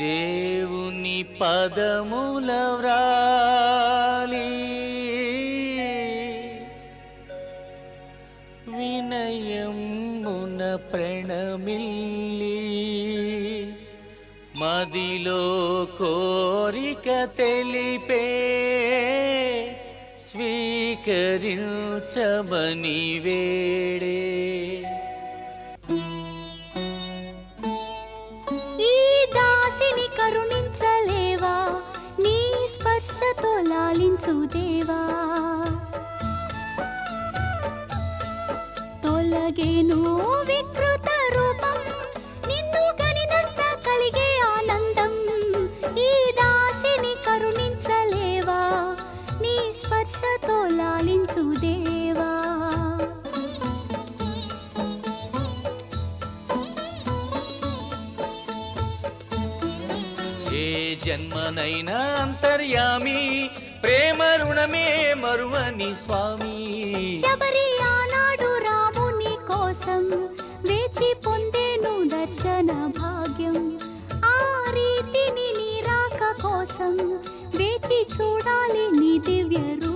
దేవుని పదముల వ్రాలి వినయమున ప్రణమిల్లి మదిలో కోరిక తెలిపే స్వీకరించమని వేడే ఈ దాసిని కరుణించలేవా నీ స్పర్శతో లాలించు దేవా తొలగేను వికృత రూపం నిన్ను గనినంత కలిగే ఆనందం ఈ దాసిని కరుణించలేవా నీ స్పర్శతో లాలించు దేవా ఏ జన్మనైనా అంతర్యామి ప్రేమ రుణమే మరువని స్వామి శబరి ఆనాడు రాముని కోసం వేచి పొందేను దర్శన భాగ్యం ఆ రీతిని నీ రాక కోసం వేచి చూడాలి నీ దివ్య రూపం